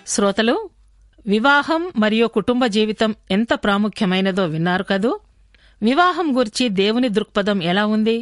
శ్రోతలు వివాహం మరియు కుటుంబ జీవితం ఎంత ప్రాముఖ్యమైనదో విన్నారు కదూ వివాహం గురించి దేవుని దృక్పథం ఎలా ఉంది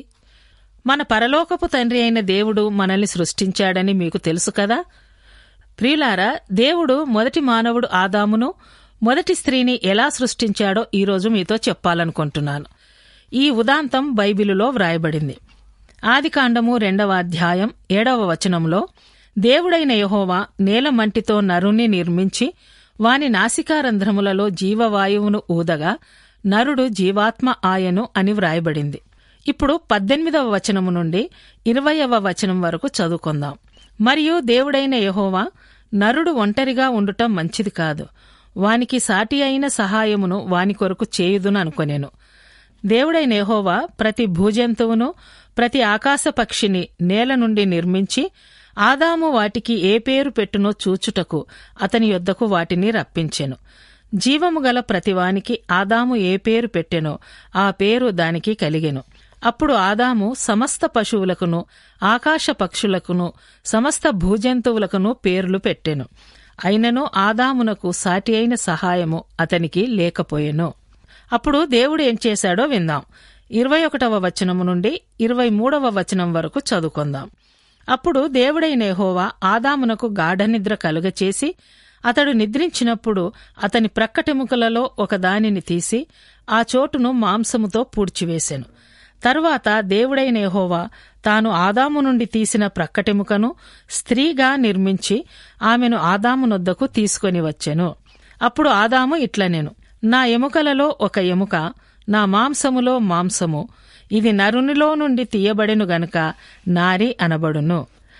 మన పరలోకపు తండ్రి అయిన దేవుడు మనల్ని సృష్టించాడని మీకు తెలుసు కదా ప్రియులారా దేవుడు మొదటి మానవుడు ఆదామును మొదటి స్త్రీని ఎలా సృష్టించాడో ఈరోజు మీతో చెప్పాలనుకుంటున్నాను ఈ ఉదాంతం బైబిలులో వ్రాయబడింది ఆదికాండము రెండవ అధ్యాయం ఏడవ వచనంలో దేవుడైన యహోవా నేలమంటితో నరుణ్ణి నిర్మించి వాని నాసికారంధ్రములలో జీవవాయువును ఊదగా నరుడు జీవాత్మ ఆయను అని వ్రాయబడింది ఇప్పుడు పద్దెనిమిదవ వచనము నుండి ఇరవయవ వచనం వరకు చదువుకుందాం మరియు దేవుడైన యహోవా నరుడు ఒంటరిగా ఉండుటం మంచిది కాదు వానికి సాటి అయిన సహాయమును వాని కొరకు చేయుదును అనుకొనెను దేవుడైన యెహోవా ప్రతి భూజంతువును ప్రతి ఆకాశ పక్షిని నేల నుండి నిర్మించి ఆదాము వాటికి ఏ పేరు పెట్టునో చూచుటకు అతని యొద్దకు వాటిని రప్పించెను జీవము గల ప్రతివానికి ఆదాము ఏ పేరు పెట్టెనో ఆ పేరు దానికి కలిగెను అప్పుడు ఆదాము సమస్త పశువులకును ఆకాశ పక్షులకును సమస్త భూజంతువులకును పేర్లు పెట్టెను అయినను ఆదామునకు సాటి అయిన సహాయము అతనికి లేకపోయెను అప్పుడు దేవుడు ఏం చేశాడో విందాం ఇరవై ఒకటవ వచనము నుండి ఇరవై మూడవ వచనం వరకు చదువుకుందాం అప్పుడు దేవుడైన యెహోవా ఆదామునకు గాఢనిద్ర కలుగచేసి అతడు నిద్రించినప్పుడు అతని ప్రక్కటెముకలలో ఒకదానిని తీసి ఆ చోటును మాంసముతో పూడ్చివేశెను తరువాత దేవుడైన యెహోవా తాను ఆదాము నుండి తీసిన ప్రక్కటెముకను స్త్రీగా నిర్మించి ఆమెను ఆదామునొద్దకు తీసుకొని వచ్చెను అప్పుడు ఆదాము ఇట్లనెను నా ఎముకలలో ఒక ఎముక నా మాంసములో మాంసము ఇది నరునిలో నుండి తీయబడెను గనుక నారి అనబడును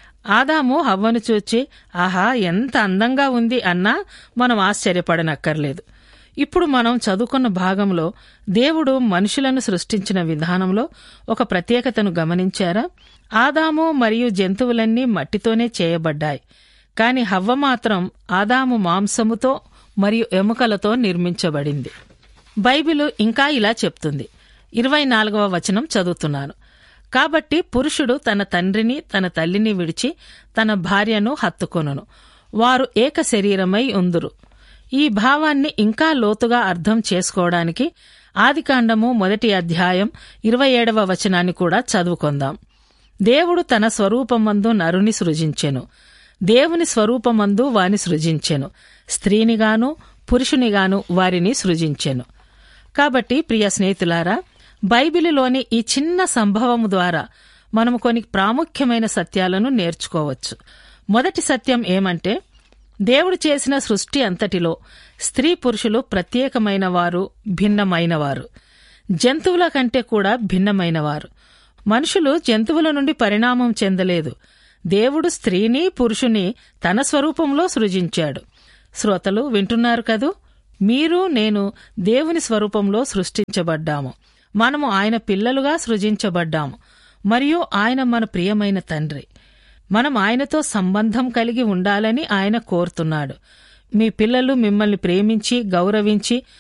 ఆదాము హవ్వను చూచి ఆహా ఎంత అందంగా ఉంది అన్నా మనం ఆశ్చర్యపడనక్కర్లేదు ఇప్పుడు మనం చదువుకున్న భాగంలో దేవుడు మనుషులను సృష్టించిన విధానంలో ఒక ప్రత్యేకతను గమనించారా ఆదాము మరియు జంతువులన్నీ మట్టితోనే చేయబడ్డాయి కాని హవ్వ మాత్రం ఆదాము మాంసముతో మరియు ఎముకలతో నిర్మించబడింది బైబిలు ఇంకా ఇలా చెప్తుంది ఇరవై నాలుగవ వచనం చదువుతున్నాను కాబట్టి పురుషుడు తన తండ్రిని తన తల్లిని విడిచి తన భార్యను హత్తుకొనును వారు ఏక శరీరమై ఉందురు ఈ భావాన్ని ఇంకా లోతుగా అర్థం చేసుకోవడానికి ఆదికాండము మొదటి అధ్యాయం ఇరవై ఏడవ వచనాన్ని కూడా చదువుకుందాం దేవుడు తన స్వరూపమందు నరుని సృజించెను దేవుని స్వరూపమందు వాని సృజించెను స్త్రీనిగాను పురుషునిగాను వారిని సృజించెను కాబట్టి ప్రియ స్నేహితులారా బైబిలులోని ఈ చిన్న సంభవము ద్వారా మనము కొన్ని ప్రాముఖ్యమైన సత్యాలను నేర్చుకోవచ్చు మొదటి సత్యం ఏమంటే దేవుడు చేసిన సృష్టి అంతటిలో స్త్రీ పురుషులు ప్రత్యేకమైన వారు భిన్నమైనవారు జంతువుల కంటే కూడా భిన్నమైనవారు మనుషులు జంతువుల నుండి పరిణామం చెందలేదు దేవుడు స్త్రీని పురుషుని తన స్వరూపంలో సృజించాడు శ్రోతలు వింటున్నారు కదూ మీరు నేను దేవుని స్వరూపంలో సృష్టించబడ్డాము మనము ఆయన పిల్లలుగా సృజించబడ్డాము మరియు ఆయన మన ప్రియమైన తండ్రి మనం ఆయనతో సంబంధం కలిగి ఉండాలని ఆయన కోరుతున్నాడు మీ పిల్లలు మిమ్మల్ని ప్రేమించి గౌరవించి